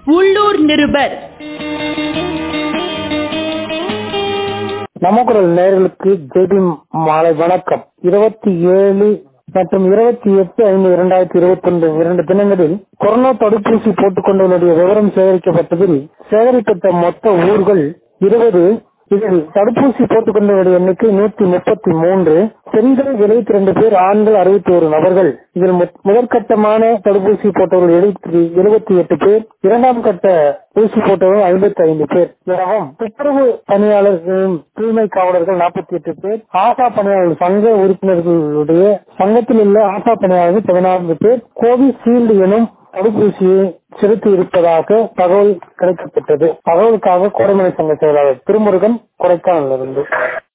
உள்ளூர் நிருபர் நமக்குரல் நேயர்களுக்கு ஜெய்பி மாலை வணக்கம் இருபத்தி ஏழு மற்றும் இருபத்தி எட்டு ஐந்து இரண்டாயிரத்தி இருபத்தி ஒன்று இரண்டு தினங்களில் கொரோனா தடுப்பூசி போட்டுக் கொண்டவர்களுடைய விவரம் சேகரிக்கப்பட்டதில் சேகரிக்கப்பட்ட மொத்த ஊர்கள் இருபது இதில் தடுப்பூசி போட்டுக் கொண்டவருடைய எண்ணிக்கை நூத்தி முப்பத்தி மூன்று பெண்கள் எழுபத்தி ரெண்டு பேர் ஆண்கள் அறுபத்தி ஒரு நபர்கள் இதில் மு- முதற்கட்டமான தடுப்பூசி போட்டவர்கள் எழுபத்தி எழுபத்தி எட்டு பேர் இரண்டாம் கட்ட ஊசி போட்டவர்கள் ஐம்பத்தி ஐந்து பேர் எனவும் துப்புரவு பணியாளர்களும் தூய்மை காவலர்கள் நாற்பத்தி எட்டு பேர் ஆசா பணியாளர்கள் சங்க உறுப்பினர்களுடைய சங்கத்தில் உள்ள ஆசா பணியாளர்கள் பதினான்கு பேர் கோவிஷீல்டு எனும் தடுப்பூசியை செலுத்தி இருப்பதாக தகவல் கிடைக்கப்பட்டது தகவலுக்காக கோடைமலை சங்க செயலாளர் திருமுருகன் கொடைக்கானலிருந்து